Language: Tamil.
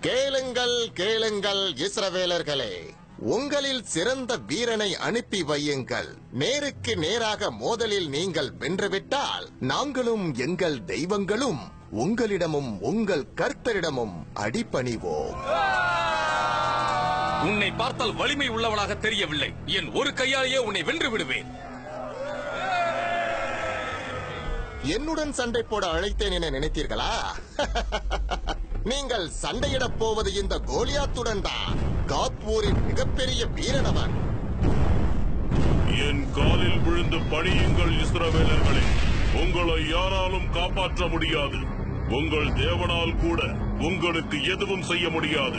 கேளுங்கள் கேளுங்கள் இஸ்ரவேலர்களே உங்களில் சிறந்த வீரனை அனுப்பி வையுங்கள் நேருக்கு நேராக மோதலில் நீங்கள் வென்றுவிட்டால் நாங்களும் எங்கள் தெய்வங்களும் உங்களிடமும் உங்கள் கர்த்தரிடமும் அடிபணிவோம் உன்னை பார்த்தால் வலிமை உள்ளவனாக தெரியவில்லை என் ஒரு கையாலேயே உன்னை வென்று விடுவேன் என்னுடன் சண்டை போட அழைத்தேன் என நினைத்தீர்களா நீங்கள் சண்டையிடப் போவது இந்த கோலியாத்துடன் தான் காத்பூரின் மிகப்பெரிய வீரனவன் என் காலில் விழுந்து பணியுங்கள் இஸ்ரவேலர்களே உங்களை யாராலும் காப்பாற்ற முடியாது உங்கள் தேவனால் கூட உங்களுக்கு எதுவும் செய்ய முடியாது